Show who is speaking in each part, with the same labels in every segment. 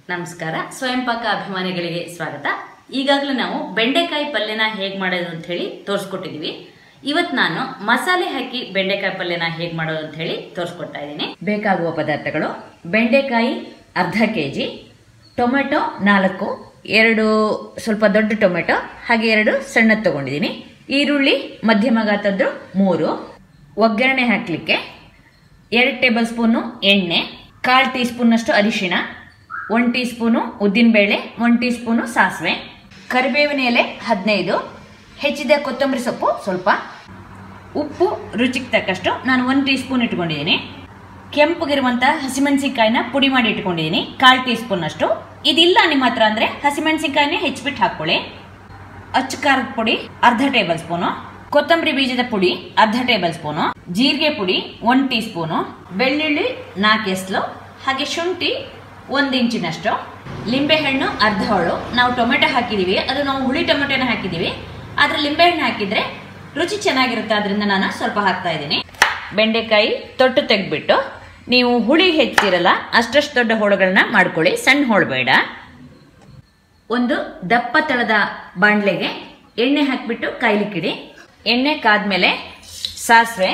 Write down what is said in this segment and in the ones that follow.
Speaker 1: ನಮಸ್ಕಾರ ಸ್ವಯಂ ಪಾಕ ಅಭಿಮಾನಿಗಳಿಗೆ ಸ್ವಾಗತ ಈಗಾಗಲೇ ನಾವು ಬೆಂಡೆಕಾಯಿ ಪಲ್ಯನ ಹೇಗೆ ಮಾಡೋದು ಅಂತ ಹೇಳಿ ತೋರಿಸ್ಕೊಟ್ಟಿದೀವಿ ಇವತ್ತು ನಾನು ಮಸಾಲೆ ಹಾಕಿ ಬೆಂಡೆಕಾಯಿ ಪಲ್ಯನ ಹೇಗೆ ಮಾಡೋದು ಅಂತ ಹೇಳಿ ತೋರಿಸ್ಕೊಡ್ತಾ ಇದ್ದೀನಿ ಬೇಕಾಗುವ ಪದಾರ್ಥಗಳು ಬೆಂಡೆಕಾಯಿ ಅರ್ಧ ಕೆ ಜಿ ಟೊಮೆಟೊ ನಾಲ್ಕು ಎರಡು ಸ್ವಲ್ಪ ದೊಡ್ಡ ಟೊಮೆಟೊ ಹಾಗೆ ಎರಡು ಸಣ್ಣದು ತಗೊಂಡಿದ್ದೀನಿ ಈರುಳ್ಳಿ ಮಧ್ಯಮ ಗಾತ್ರದ್ದು ಮೂರು ಒಗ್ಗರಣೆ ಹಾಕಲಿಕ್ಕೆ ಎರಡು ಟೇಬಲ್ ಸ್ಪೂನು ಎಣ್ಣೆ ಕಾಲು ಟೀ ಸ್ಪೂನಷ್ಟು ಅರಿಶಿಣ ಒನ್ ಟೀ ಸ್ಪೂನು ಉದ್ದಿನಬೇಳೆ ಒನ್ ಟೀ ಸ್ಪೂನು ಸಾಸಿವೆ ಕರಿಬೇವಿನ ಎಲೆ ಹದಿನೈದು ಹೆಚ್ಚಿದ ಕೊತ್ತಂಬರಿ ಸೊಪ್ಪು ಸ್ವಲ್ಪ ಉಪ್ಪು ರುಚಿಗೆ ತಕ್ಕಷ್ಟು ನಾನು ಒಂದು ಟೀ ಸ್ಪೂನ್ ಇಟ್ಕೊಂಡಿದ್ದೀನಿ ಕೆಂಪಗಿರುವಂಥ ಹಸಿಮೆಣಸಿನ್ಕಾಯಿನ ಪುಡಿ ಮಾಡಿ ಇಟ್ಕೊಂಡಿದ್ದೀನಿ ಕಾಲು ಟೀ ಸ್ಪೂನ್ ಅಷ್ಟು ಇದಿಲ್ಲ ನಿಮ್ಮ ಹತ್ರ ಅಂದರೆ ಹಸಿಮೆಣಸಿನ್ಕಾಯಿನೇ ಹೆಚ್ಚಿಬಿಟ್ಟು ಹಾಕ್ಕೊಳ್ಳಿ ಅಚ್ಚ ಖಾರದ ಪುಡಿ ಅರ್ಧ ಟೇಬಲ್ ಸ್ಪೂನು ಕೊತ್ತಂಬರಿ ಬೀಜದ ಪುಡಿ ಅರ್ಧ ಟೇಬಲ್ ಸ್ಪೂನು ಜೀರಿಗೆ ಪುಡಿ ಒನ್ ಟೀ ಸ್ಪೂನು ಬೆಳ್ಳುಳ್ಳಿ ನಾಲ್ಕು ಎಸ್ಲು ಹಾಗೆ ಶುಂಠಿ ಒಂದು ಇಂಚಿನಷ್ಟು ಲಿಂಬೆಹಣ್ಣು ಅರ್ಧ ಹೋಳು ನಾವು ಟೊಮೆಟೊ ಹಾಕಿದೀವಿ ಅದು ನಾವು ಹುಳಿ ಟೊಮೆಟೊನ ಹಾಕಿದೀವಿ ಆದ್ರೆ ಲಿಂಬೆಹಣ್ಣು ಹಾಕಿದ್ರೆ ರುಚಿ ಚೆನ್ನಾಗಿರುತ್ತೆ ಅದರಿಂದ ನಾನು ಸ್ವಲ್ಪ ಹಾಕ್ತಾ ಇದ್ದೀನಿ ಬೆಂಡೆಕಾಯಿ ತೊಟ್ಟು ತೆಗೆದ್ಬಿಟ್ಟು ನೀವು ಹುಳಿ ಹೆಚ್ಚಿರಲ್ಲ ಅಷ್ಟಷ್ಟು ದೊಡ್ಡ ಹೋಳುಗಳನ್ನ ಮಾಡ್ಕೊಳ್ಳಿ ಸಣ್ಣ ಹೋಳು ಬೇಡ ಒಂದು ದಪ್ಪ ತಳದ ಬಾಣಲೆಗೆ ಎಣ್ಣೆ ಹಾಕಿಬಿಟ್ಟು ಕಾಯ್ಲಿಕ್ಕಿಡಿ ಎಣ್ಣೆ ಕಾದ್ಮೇಲೆ ಸಾಸಿವೆ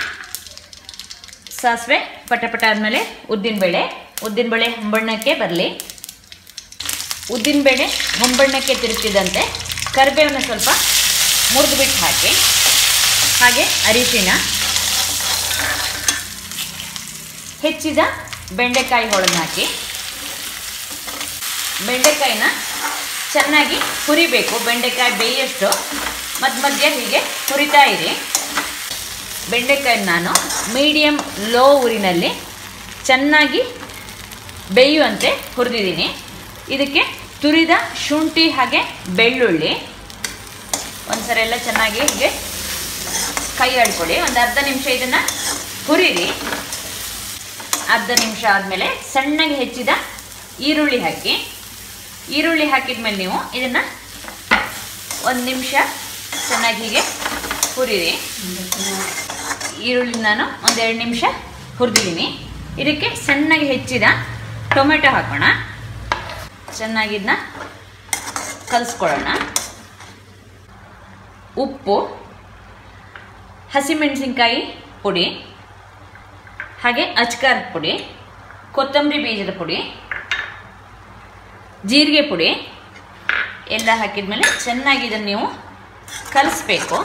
Speaker 1: ಸಾಸಿವೆ ಪಟ ಪಟ ಆದಮೇಲೆ ಉದ್ದಿನಬೇಳೆ ಉದ್ದಿನಬೇಳೆ ಹೊಂಬಣ್ಣಕ್ಕೆ ಬರಲಿ ಉದ್ದಿನಬೇಳೆ ಹೊಂಬಣ್ಣಕ್ಕೆ ತಿರುಗ್ತಿದ್ದಂತೆ ಕರಿಬೇವನ್ನ ಸ್ವಲ್ಪ ಮುರಿದುಬಿಟ್ಟು ಹಾಕಿ ಹಾಗೆ ಅರಿಶಿಣ ಹೆಚ್ಚಿದ ಬೆಂಡೆಕಾಯಿ ಹೋಳನ್ನು ಹಾಕಿ ಬೆಂಡೆಕಾಯಿನ ಚೆನ್ನಾಗಿ ಹುರಿಬೇಕು ಬೆಂಡೆಕಾಯಿ ಬೇಯಷ್ಟು ಮಧ್ಯ ಮಧ್ಯ ಹೀಗೆ ಹುರಿತಾ ಇರಿ ಬೆಂಡೆಕಾಯಿ ನಾನು ಮೀಡಿಯಮ್ ಲೋ ಉರಿನಲ್ಲಿ ಚೆನ್ನಾಗಿ ಬೇಯುವಂತೆ ಹುರಿದಿದ್ದೀನಿ ಇದಕ್ಕೆ ತುರಿದ ಶುಂಠಿ ಹಾಗೆ ಬೆಳ್ಳುಳ್ಳಿ ಒಂದ್ಸರಿ ಎಲ್ಲ ಚೆನ್ನಾಗಿ ಹೀಗೆ ಕೈ ಆಡ್ಕೊಳ್ಳಿ ಒಂದು ಅರ್ಧ ನಿಮಿಷ ಇದನ್ನು ಹುರಿರಿ ಅರ್ಧ ನಿಮಿಷ ಆದಮೇಲೆ ಸಣ್ಣಗೆ ಹೆಚ್ಚಿದ ಈರುಳ್ಳಿ ಹಾಕಿ ಈರುಳ್ಳಿ ಹಾಕಿದ್ಮೇಲೆ ನೀವು ಇದನ್ನು ಒಂದು ನಿಮಿಷ ಚೆನ್ನಾಗಿ ಹೀಗೆ ಹುರಿರಿ ಈರುಳ್ಳಿ ನಾನು ಒಂದೆರಡು ನಿಮಿಷ ಹುರಿದಿದ್ದೀನಿ ಇದಕ್ಕೆ ಸಣ್ಣಗೆ ಹೆಚ್ಚಿದ ಟೊಮೆಟೊ ಹಾಕೋಣ ಚೆನ್ನಾಗಿ ಇದನ್ನ ಕಲಿಸ್ಕೊಳ್ಳೋಣ ಉಪ್ಪು ಹಸಿಮೆಣಸಿನ್ಕಾಯಿ ಪುಡಿ ಹಾಗೆ ಅಚ್ಕಾರದ ಪುಡಿ ಕೊತ್ತಂಬರಿ ಬೀಜದ ಪುಡಿ ಜೀರಿಗೆ ಪುಡಿ ಎಲ್ಲ ಹಾಕಿದ್ಮೇಲೆ ಚೆನ್ನಾಗಿ ಇದನ್ನು ನೀವು ಕಲಿಸ್ಬೇಕು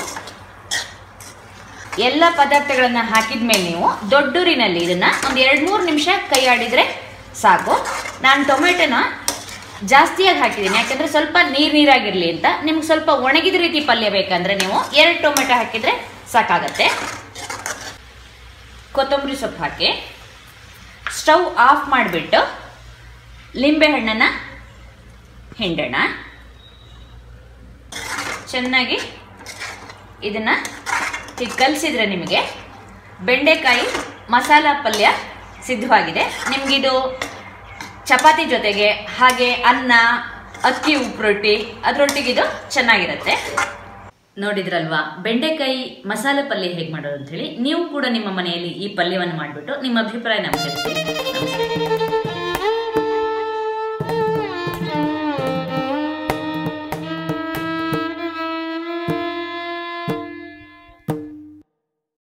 Speaker 1: ಎಲ್ಲ ಪದಾರ್ಥಗಳನ್ನು ಹಾಕಿದ ಮೇಲೆ ನೀವು ದೊಡ್ಡೂರಿನಲ್ಲಿ ಇದನ್ನು ಒಂದು ಎರಡು ಮೂರು ನಿಮಿಷ ಕೈ ಆಡಿದರೆ ಸಾಕು ನಾನು ಟೊಮೆಟೊನ ಜಾಸ್ತಿಯಾಗಿ ಹಾಕಿದ್ದೀನಿ ಯಾಕಂದರೆ ಸ್ವಲ್ಪ ನೀರು ನೀರಾಗಿರಲಿ ಅಂತ ನಿಮ್ಗೆ ಸ್ವಲ್ಪ ಒಣಗಿದ ರೀತಿ ಪಲ್ಯ ಬೇಕಂದರೆ ನೀವು ಎರಡು ಟೊಮೆಟೊ ಹಾಕಿದರೆ ಸಾಕಾಗತ್ತೆ ಕೊತ್ತಂಬರಿ ಸೊಪ್ಪು ಹಾಕಿ ಸ್ಟವ್ ಆಫ್ ಮಾಡಿಬಿಟ್ಟು ಲಿಂಬೆಹಣ್ಣನ್ನು ಹಿಂಡೋಣ ಚೆನ್ನಾಗಿ ಇದನ್ನು ಹೀಗೆ ಕಲಿಸಿದ್ರೆ ನಿಮಗೆ ಬೆಂಡೆಕಾಯಿ ಮಸಾಲ ಪಲ್ಯ ಸಿದ್ಧವಾಗಿದೆ ನಿಮಗಿದು ಚಪಾತಿ ಜೊತೆಗೆ ಹಾಗೆ ಅನ್ನ ಅಕ್ಕಿ ಉಪ್ಪು ರೊಟ್ಟಿ ಅದರೊಟ್ಟಿಗಿದು ಚೆನ್ನಾಗಿರುತ್ತೆ ನೋಡಿದ್ರಲ್ವಾ ಬೆಂಡೆಕಾಯಿ ಮಸಾಲೆ ಪಲ್ಯ ಹೇಗೆ ಮಾಡೋದು ಅಂತ ಹೇಳಿ ನೀವು ಕೂಡ ನಿಮ್ಮ ಮನೆಯಲ್ಲಿ ಈ ಪಲ್ಯವನ್ನು ಮಾಡಿಬಿಟ್ಟು ನಿಮ್ಮ ಅಭಿಪ್ರಾಯ ನಮಗೆ ತಿಳಿಸಿ ನಮಸ್ಕಾರ